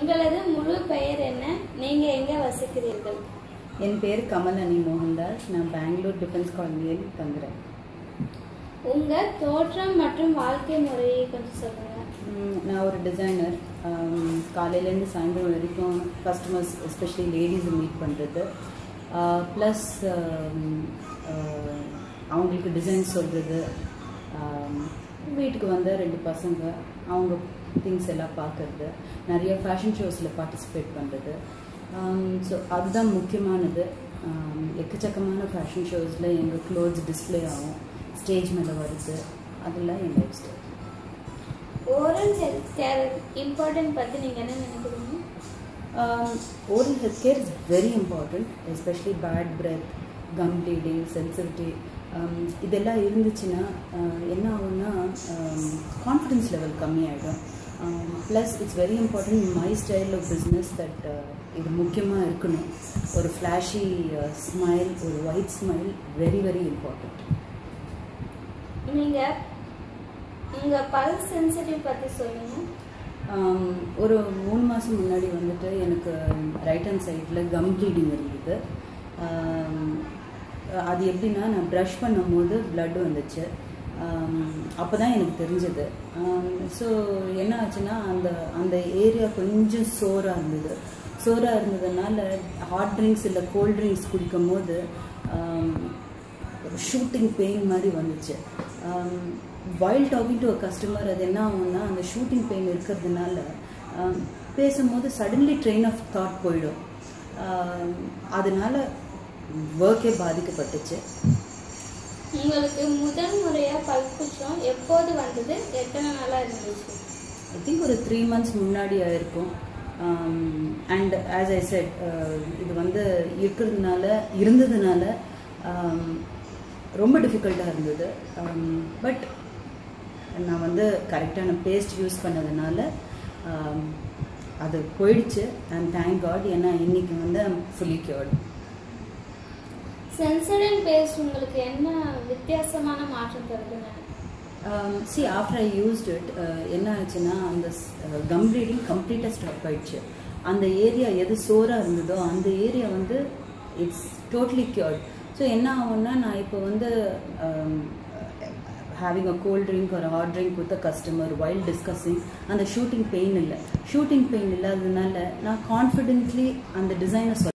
உங்களது முழு பெயர் என்ன நீங்க எங்க வசிக்கிறீர்கள் என் பேர் கமலனி மோகன்தாஸ் நான் பெங்களூர் டிஃபென்ஸ் காலனியில் தங்குறேன் உங்க தோற்றம் மற்றும் வாழ்க்கை முறையை கொஞ்சம் சொல்லுங்க ம், நான் ஒரு டிசைனர் காலையிலேருந்து சாயந்தரம் வரைக்கும் கஸ்டமர்ஸ் எஸ்பெஷலி லேடிஸை மீட் பண்ணுறது ப்ளஸ் அவங்களுக்கு டிசைன் சொல்கிறது வீட்டுக்கு வந்த ரெண்டு பசங்க அவங்க திங்ஸ் எல்லாம் பார்க்கறது நிறைய ஃபேஷன் ஷோஸில் பார்ட்டிசிபேட் பண்ணுறது ஸோ அதுதான் முக்கியமானது ஆம், எக்கச்சக்கமான ஃபேஷன் ஷோஸில் எங்கள் க்ளோத்ஸ் டிஸ்ப்ளே ஆகும் ஸ்டேஜ் மேலே வருது அதெல்லாம் என் lifestyle oral health care important பத்தி நீங்க என்ன நினைக்கிறீங்க oral health care is very important especially bad breath gum bleeding sensitivity um, இதெல்லாம் இருந்துச்சுன்னா uh, என்ன ஆகும்னா கான்ஃபிடென்ஸ் லெவல் கம்மியாயிடும் plus it's very important my style of business that இது முக்கியமாக இருக்கணும் ஒரு ஃப்ளாஷி ஸ்மைல் ஒரு white smile very very important நீங்க உங்க பல் சென்சிட்டிவ் பத்தி சொல்லுங்க ஆம், ஒரு மூணு மாதம் முன்னாடி வந்துட்டு எனக்கு ரைட் ஹேண்ட் சைடில் கம் ப்ளீடிங் இருந்தது ஆம், அது எப்படின்னா நான் ப்ரஷ் பண்ணும்போது blood வந்துச்சு அப்போ தான் எனக்கு தெரிஞ்சது ஸோ என்ன ஆச்சுன்னா அந்த அந்த ஏரியா கொஞ்சம் சோராக இருந்தது சோராக இருந்ததுனால ஹாட் ட்ரிங்க்ஸ் இல்லை கோல்ட் ட்ரிங்க்ஸ் குடிக்கும் போது ஆம், ஒரு ஷூட்டிங் பெயின் மாதிரி வந்துச்சு while talking to a customer அது என்ன ஆகும்னா அந்த ஷூட்டிங் பெயின் இருக்கிறதுனால um, பேசும்போது சடன்லி ட்ரெயின் ஆஃப் தாட் போயிடும் Um, அதனால ஒர்க்கே பாதிக்கப்பட்டுச்சு உங்களுக்கு முதல் முறையா பல் குற்றம் எப்போது வந்தது எத்தனை நாளா இருந்துச்சு ஐ திங்க் ஒரு த்ரீ மந்த்ஸ் முன்னாடி ஆயிருக்கும் அண்ட் ஆஸ் ஐ செட் இது வந்து இருக்கிறதுனால இருந்ததுனால um, ரொம்ப டிஃபிகல்ட்டாக இருந்தது பட் நான் வந்து கரெக்டான பேஸ்ட் யூஸ் பண்ணதுனால um, அது போயிடுச்சு அண்ட் தேங்க் காட் ஏன்னா இன்னைக்கு வந்து ஃபுல்லி கியூர்டு சென்சடன் பேஸ்ட் உங்களுக்கு என்ன வித்தியாசமான மாற்றம் தருதுன்னு see after I used it என்ன ஆச்சுன்னா அந்த கம் ப்ளீடிங் கம்ப்ளீட்டாக ஸ்டாப் ஆயிடுச்சு அந்த ஏரியா எது சோராக இருந்ததோ அந்த ஏரியா வந்து இட்ஸ் டோட்டலி கியூர்ட் ஸோ என்ன ஆகும்னா நான் இப்போ வந்து ஹேவிங் அ கோல்ட் ட்ரிங்க் ஒரு hot drink with a customer while discussing அந்த ஷூட்டிங் பெயின் இல்லை ஷூட்டிங் பெயின் இல்லாததுனால நான் கான்ஃபிடென்ட்லி அந்த டிசைனை